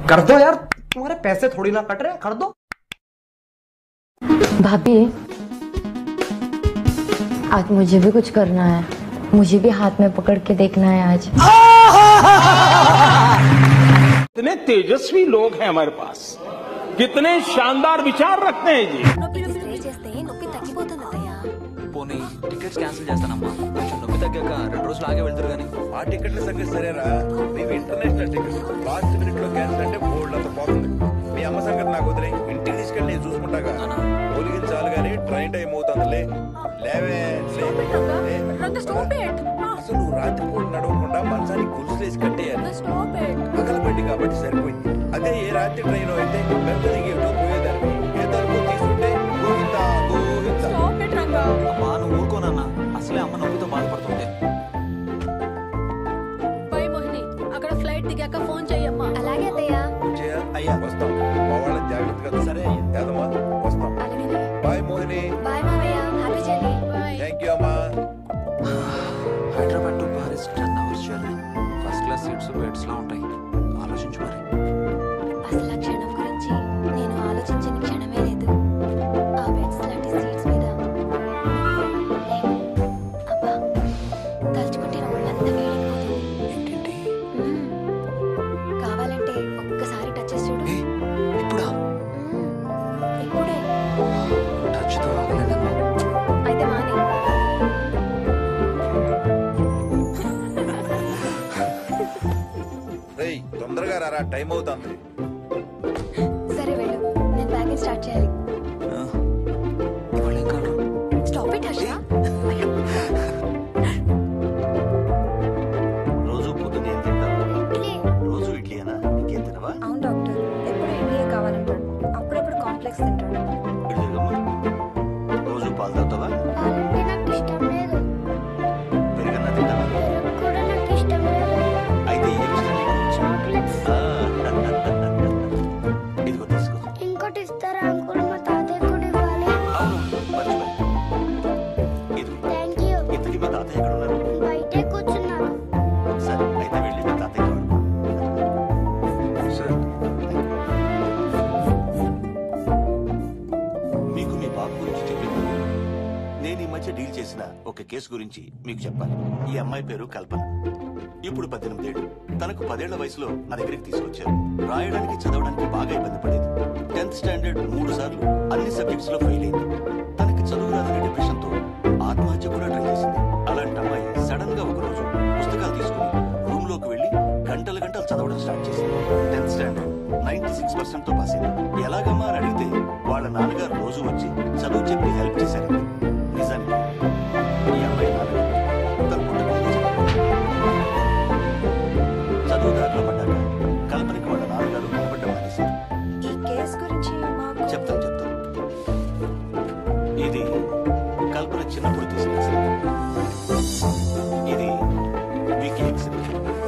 कर दो यार तुम्हारे पैसे थोड़ी ना कट रहे हैं, कर दो भाभी आज मुझे भी कुछ करना है मुझे भी हाथ में पकड़ के देखना है आज कितने तेजस्वी लोग हैं हमारे पास कितने शानदार विचार रखते हैं जी స్ప్రే చేస్తే నొప్పి తగ్గిపోతుంది అత్తయ్య పోనీ టికెట్స్ క్యాన్సిల్ చేస్తానమ్మా కొంచెం నొప్పి తగ్గాక రెండు రోజులు ఆగే వెళ్తారు కానీ ఆ టికెట్ల సంగతి సరేరా నీవి ఇంటర్నేషనల్ టికెట్స్ లాస్ట్ మినిట్ లో క్యాన్సిల్ అంటే బోల్డ్ అంత పోతుంది మీ అమ్మ సంగతి నాకు వదిలే ఇంటికి తీసుకెళ్ళి నేను చూసుకుంటాగా ఒలిగిన చాలు గానీ ట్రైన్ టైం అవుతుందిలే లేవే లే. లే. అసలు నువ్వు రాత్రిపూట నడవకుండా మంచానికి గొలుసులేసి కట్టేయాలి పగలబండి కాబట్టి సరిపోయింది అదే ఏ రాత్రి ట్రైన్ అయితే వెంట దిగి ఎటో పోయేదాన్ని ఏ తరపు తీసుకుంటే గోవిందా గోవిందా అమ్మా నువ్వు ఊరుకోనన్నా అసలే అమ్మ నొప్పితో బాధపడుతుంటే బై మోహిని అక్కడ ఫ్లైట్ దిగాక ఫోన్ చెయ్యమ్మా అలాగే అత్తయ్య చేయ అయ్యా వస్తాం మా వాళ్ళని జాగ్రత్తగా సరే యాదమ్మా వస్తాం అలాగే బాయ్ మోహిని బాయ్ మావయ్య happy journey bye thank you అమ్మా Hyderabad to Paris ten hours journey first class seats beds లా ఉంటాయి ఆలోచించు మరి అసలు ఆ క్షణం గురించి నేను ఆలోచించిన క్షణమే లేదు ఆ బెడ్స్ లాంటి సీట్స్ మీద లేవు. అబ్బా తలుచుకుంటే నా ఒళ్ళంతా వేడెక్కిపోతుంది ఏంటేంటి మ్మ్. కావాలంటే ఒక్కసారి టచ్ చేసి చూడు ఏ ఇప్పుడా మ్మ్. ఇప్పుడే టచ్ తో ఆగలేదమ్మా అయితే మానే రేయ్ తొందరగా రారా టైం అవుతుంది సరే వెళ్ళు నేను బ్యాగింగ్ స్టార్ట్ చేయాలి ఆ, ఇవాళ ఏం కాదు స్టాప్ ఇట్ హర్ష రోజు పొద్దున్న ఏం తింటావు రోజు ఇడ్లీనా ఇంకేం తినవా అవును డాక్టర్ ఎప్పుడు ఇడ్లీయే కావాలంటాడు అప్పుడప్పుడు కాంప్లెక్స్ తింటాడు ఇటు తిరగమ్మా రోజు పాలు తాగుతావా అంటే నాకు ఇష్టం లేదు పెరుగన్నా తింటావా కూడా నాకు ఇష్టం లేదు అయితే ఏమి ఇష్టం నీకు చాక్లెట్స్ ఆ, ఇదిగో తీసుకో ఇంకోటి ఇస్తారా అంకుల్ మా తాతయ్య కూడా ఇవ్వాలి అవును మర్చిపోయి ఇదిగో థ్యాంక్ యూ ఇంతకీ మీ తాతయ్య ఎక్కడ ఉన్నారు బయటే కూర్చున్నాను సరే అయితే వెళ్ళి మీ తాతయ్య వాడుకో సరే మీకు మీ బాబు గురించి చెప్పింది నేను ఈ మధ్య డీల్ చేసిన ఒక కేసు గురించి మీకు చెప్పాలి ఈ అమ్మాయి పేరు కల్పన ఇప్పుడు పద్దెనిమిదేళ్ళు తనకు పదేళ్ల వయసులో నా దగ్గరికి తీసుకొచ్చారు రాయడానికి చదవడానికి బాగా ఇబ్బంది పడేది టెన్త్ స్టాండర్డ్ మూడు సార్లు అన్ని సబ్జెక్ట్స్ లో ఫెయిల్ అయింది తనకి చదువు రాదనే డిప్రెషన్ తో ఆత్మహత్య కూడా ట్రై చేసింది అలాంటి అమ్మాయి సడన్ గా ఒక రోజు పుస్తకాలు తీసుకుని రూమ్ లోకి వెళ్లి గంటల గంటలు చదవడం స్టార్ట్ చేసింది tenth standard ninety six percent తో పాస్ అయింది ఎలాగమ్మా అని అడిగితే వాళ్ళ నాన్నగారు రోజు వచ్చి చదువు చెప్పి హెల్ప్ చేశారు నిజానికి ఈ అమ్మాయి నాన్నగారు తన పుట్టకముందే చనిపోయారు. చదువు దారిలో పడ్డాక కల్పనకి వాళ్ళ నాన్నగారు కనపడ్డం మానేశారు ఈ కేస్ గురించి మాకు చెప్తాను చెప్తాను ఇది కల్పన చిన్నప్పుడు తీసిన ఎక్స్రే ఇది వీక్ ఎక్స్రే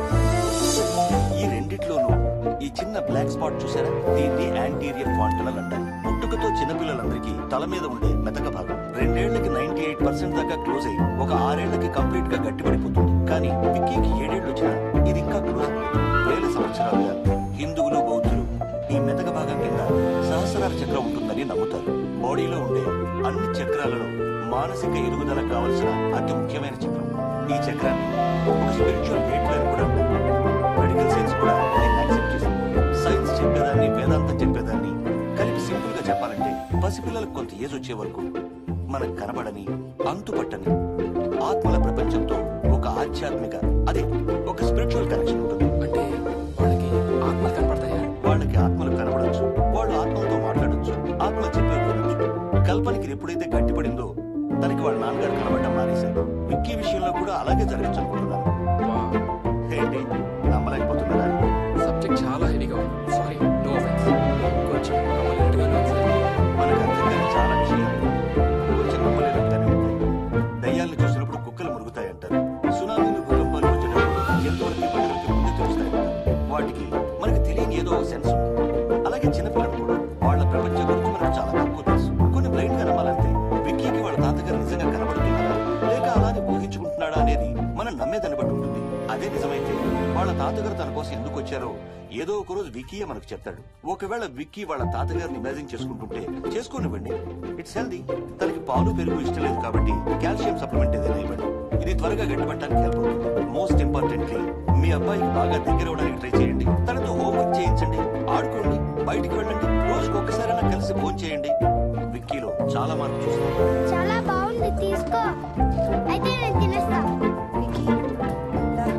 ఈ రెండిట్లోనూ ఈ చిన్న బ్లాక్ స్పాట్ చూసారా దీన్ని యాంటీరియర్ ఫాంటనల్ అంటారు పుట్టుకతో చిన్నపిల్లలందరికీ తల మీద ఉండే మెతక భాగం రెండేళ్లకి నైన్టీ ఎయిట్ పర్సెంట్ దాకా క్లోజ్ అయ్యి ఒక ఆరేళ్లకి కంప్లీట్ గా గట్టిపడిపోతుంది కానీ విక్కీకి ఏడేళ్లు వచ్చినా ఇది ఇంకా క్లోజ్ అవ్వలేదు. వేల సంవత్సరాలుగా హిందువులు బౌద్ధులు ఈ మెతక భాగం కింద సహస్రార చక్రం ఉంటుందని నమ్ముతారు బాడీలో ఉండే అన్ని చక్రాలలో మానసిక ఎదుగుదల కావలసిన అతి ముఖ్యమైన చక్రం ఈ చక్రాన్ని ఒక స్పిరిచువల్ గేట్ అని కూడా అంటారు మెడికల్ సైన్స్ కూడా దీన్ని యాక్సెప్ట్ చేసింది సైన్స్ చెప్పేదాన్ని వేదాంతం చెప్పేదాన్ని కలిపి సింపుల్ గా చెప్పాలంటే పసిపిల్లలకు కొంత ఏజ్ వచ్చే వరకు మనకు కనబడని అంతుపట్టని ఆత్మల ప్రపంచంతో ఒక ఆధ్యాత్మిక అదే ఒక స్పిరిచువల్ కనెక్షన్ ఉంటుంది అంటే వాళ్ళకి ఆత్మలు కనపడతాయా వాళ్ళకి ఆత్మలు కనబడచ్చు వాళ్ళు ఆత్మలతో మాట్లాడొచ్చు ఆత్మ చెప్పే వినొచ్చు కల్పనకి ఎప్పుడైతే గట్టిపడిందో తనకి వాళ్ళ నాన్నగారు కనబడటం మానేశారు విక్కీ విషయంలో కూడా అలాగే జరగచ్చు అనుకుంటున్నాను ఏంటి నమ్మలేకపోతున్నారా సబ్జెక్ట్ చాలా హెవీగా ఉంది సారీ నో ఆఫెన్స్ కొంచెం నమ్మలేనట్టుగానే ఉంది సార్. మనకు అర్థం కాని చాలా విషయాలు కొంచెం నమ్మలేనట్టుగానే ఉంటాయి దయ్యాల్ని చూసినప్పుడు కుక్కలు మురుగుతాయి అంటారు సునామీలు భూకంపాలు వచ్చేటప్పుడు ఎంతవరకు పండుగలకి ముందే తెలుస్తాయంటారు వాటికి మనకి తెలియని ఏదో ఒక సెన్స్ ఉంది అలాగే చిన్నపిల్లలు కూడా వాళ్ళ ప్రపంచం గురించి మనకు చాలా తక్కువ తెలుసు కొన్ని బ్లైండ్ గా నమ్మాలంటే విక్కీకి వాళ్ళ తాతగారు నిజంగా కనబడుతున్నారా లేక అలానే ఊహించుకుంటున్నాడా అనేది మనం నమ్మేదాన్ని బట్టి ఉంటుంది అదే నిజమైతే వాళ్ళ తాతగారు తన కోసం ఎందుకు వచ్చారో ఏదో ఏదో ఒక రోజు విక్కీయే మనకు చెప్తాడు ఒకవేళ విక్కీ వాళ్ళ తాతగారిని ఇమాజిన్ చేసుకుంటుంటే చేసుకోనివ్వండి ఇట్స్ హెల్దీ తనకి పాలు పెరుగు ఇష్టం లేదు కాబట్టి కాల్షియం సప్లిమెంట్ ఏదైనా ఇవ్వండి ఇది త్వరగా గట్టిపట్టడానికి హెల్ప్ అవుతుంది మోస్ట్ ఇంపార్టెంట్లీ మీ అబ్బాయికి బాగా దగ్గర అవడానికి ట్రై చేయండి తనతో హోంవర్క్ చేయించండి ఆడుకోండి బయటికి వెళ్ళండి రోజుకు ఒక్కసారైనా కలిసి ఫోన్ చేయండి విక్కీలో చాలా మార్పు చూస్తాం చాలా బాగుంది తీసుకో అయితే నేను తినేస్తా వికీ దా.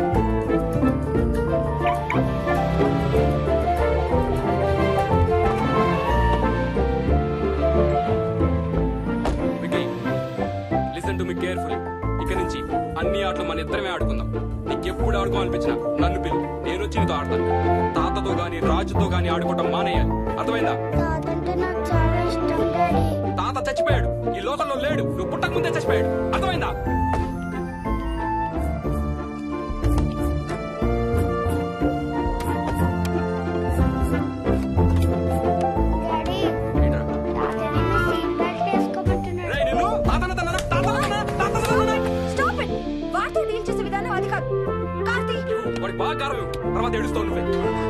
Vicky listen to me carefully ఇక నుంచి అన్ని ఆటలు మన ఇద్దరమే ఆడుకుందాం నీకు ఎప్పుడు ఆడుకోవాలనిపించినా నన్ను పిలు నేను వచ్చి నీతో ఆడతాను తాతతో గాని రాజుతో గాని ఆడుకోవటం మానేయాలి అర్థమైందా తాతంటే నాకు చాలా ఇష్టం డాడీ తాత చచ్చిపోయాడు ఈ లోకంలో లేడు నువ్వు పుట్టక ముందే చచ్చిపోయాడు అర్థమైందా డాడీ ఏంట్రా? తాత నిన్ను సీట్ బెల్ట్ వేసుకోమంటున్నాడు రేయ్ నిన్ను తాతన తననా? తాతన తననా? తాతన తననా? స్టాప్ ఇట్ వాడితో డీల్ చేసే విధానం అది కాదు కార్తీ వాడికి బాగా కారం ఇవ్వు. తర్వాత ఏడుస్తావు నువ్వే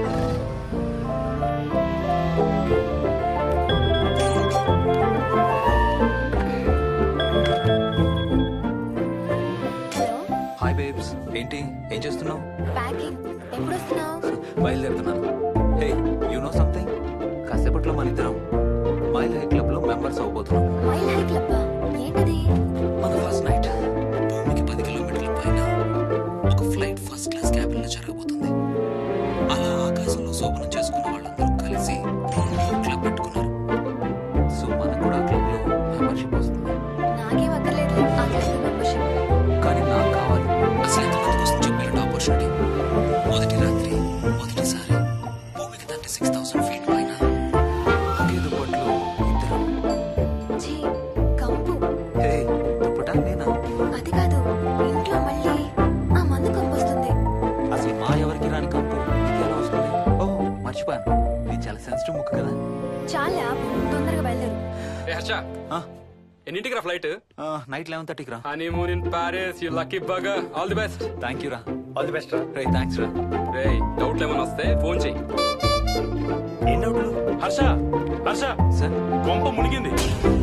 హలో హాయ్ బేబ్స్ ఏంటి ఏం చేస్తున్నావు ప్యాకింగ్ ఎప్పుడు వస్తున్నావు బయలుదేరుతున్నాను హే యు నో సంథింగ్ కాసేపట్లో మన ఇద్దరం మైల్ హై క్లబ్ లో మెంబర్స్ అవబోతున్నాం మైల్ హై క్లబ్ ఏంటది మన ఫస్ట్ నైట్ భూమికి పది కిలోమీటర్ల పైన ఒక ఫ్లైట్ ఫస్ట్ క్లాస్ క్యాబిన్ లో జరగబోతుంది అలా ఆకాశంలో శోభనం చేసుకున్న వాళ్ళందరూ కలిసి క్లబ్ పెట్టుకున్నారు సో మనకు కూడా క్లబ్ లో మెంబర్షిప్ వస్తుంది నాకేం అక్కర్లేదు ఆ క్లబ్ మెంబర్షిప్ కానీ నాకు కావాలి అసలు ఎంతమందికి వస్తుంది చెప్పు ఇలాంటి ఆపర్చునిటీ మొదటి రాత్రి మొదటిసారి భూమికి తండ్రి సిక్స్ థౌసండ్ ఫీట్ పైన ఒకే దుప్పట్లో ఇద్దరం ఛీ కంపు హే దుప్పటా నేనా అది కాదు ఇంట్లో మళ్ళీ ఆ మందు కంపు వస్తుంది అసలు మా ఎవరికి రాని కంపు నీకు ఎలా వస్తుంది ఓ మర్చిపోయాను ఇది చాలా సెన్సిటివ్ ముక్కు కదా చాలా తొందరగా బయలుదేరు ఏ హర్ష ఎన్నింటికి రా ఫ్లైట్ నైట్ లెవెన్ థర్టీకి రా honeymoon in Paris you lucky bugger all the best thank you రా ఆల్ ది బెస్ట్ రా రే థ్యాంక్స్ రా రే డౌట్లు ఏమైనా వస్తే ఫోన్ చెయ్యి ఏం డౌట్లు హర్ష హర్ష సార్ కొంప మునిగింది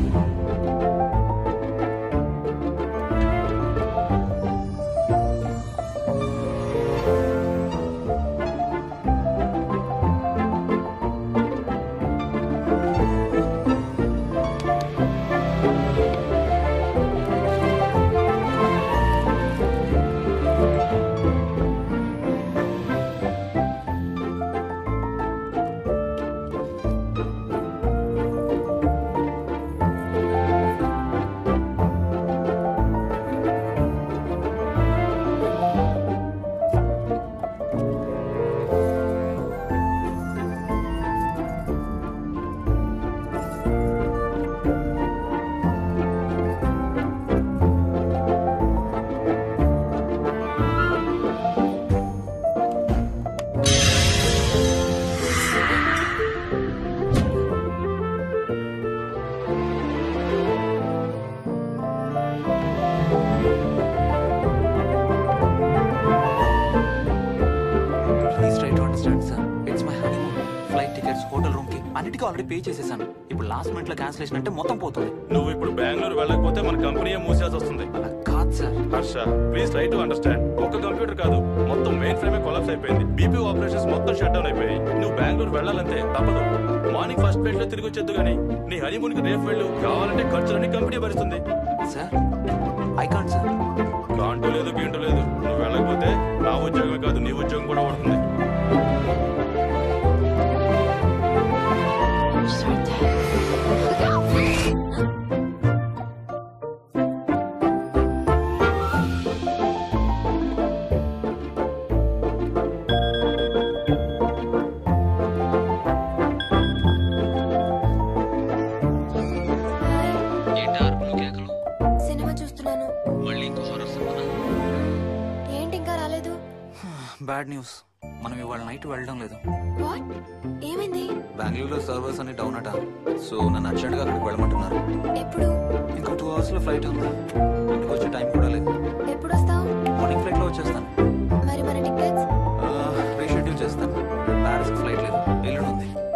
please try to understand sir it's my honeymoon flight tickets hotel room కి అన్నిటికీ ఆల్రెడీ పే చేసేసాను ఇప్పుడు లాస్ట్ మినిట్ లో క్యాన్సిలేషన్ అంటే మొత్తం పోతుంది నువ్వు ఇప్పుడు బెంగళూరు వెళ్ళకపోతే మన కంపెనీ మూసేయాల్సి వస్తుంది అలా కాదు sir Harsha please try to understand ఒక్క కంప్యూటర్ కాదు మొత్తం మెయిన్ ఫ్రేమే కొలాప్స్ అయిపోయింది బీపీ ఆపరేషన్స్ మొత్తం షట్ డౌన్ అయిపోయాయి నువ్వు బెంగళూరు వెళ్ళాలంటే తప్పదు మార్నింగ్ ఫస్ట్ ఫ్లైట్ లో తిరిగి వచ్చేద్దు గానీ నీ హనీమూన్ కి రేపు వెళ్ళు కావాలంటే ఖర్చులన్నీ కంపెనీ భరిస్తుంది sir I can't sir can't లేదు గీంటూ లేదు నువ్వు వెళ్ళకపోతే నా ఉద్యోగమే కాదు నీ ఉద్యోగం కూడా పడుతుంది హాయ్ ఏంటి అరుపులు కేకలు సినిమా చూస్తున్నాను మళ్ళీ ఇంకో హారర్ సినిమా ఏంటి ఇంకా రాలేదు బ్యాడ్ న్యూస్ మనం ఇవాళ నైట్ వెళ్ళడం లేదు వాట్ ఏమైంది బెంగళూరులో సర్వర్స్ అన్ని డౌన్ అట సో నన్ను అర్జెంట్ గా అక్కడికి వెళ్ళమంటున్నారు ఎప్పుడు ఇంకో టూ అవర్స్ లో ఫ్లైట్ ఉంది ఇంటికి వచ్చే టైం కూడా లేదు ఎప్పుడు వస్తావు మార్నింగ్ ఫ్లైట్ లో వచ్చేస్తాను మరి మన టికెట్స్ రీషెడ్యూల్ చేస్తాను రేపు ఎల్లుండి ఉంది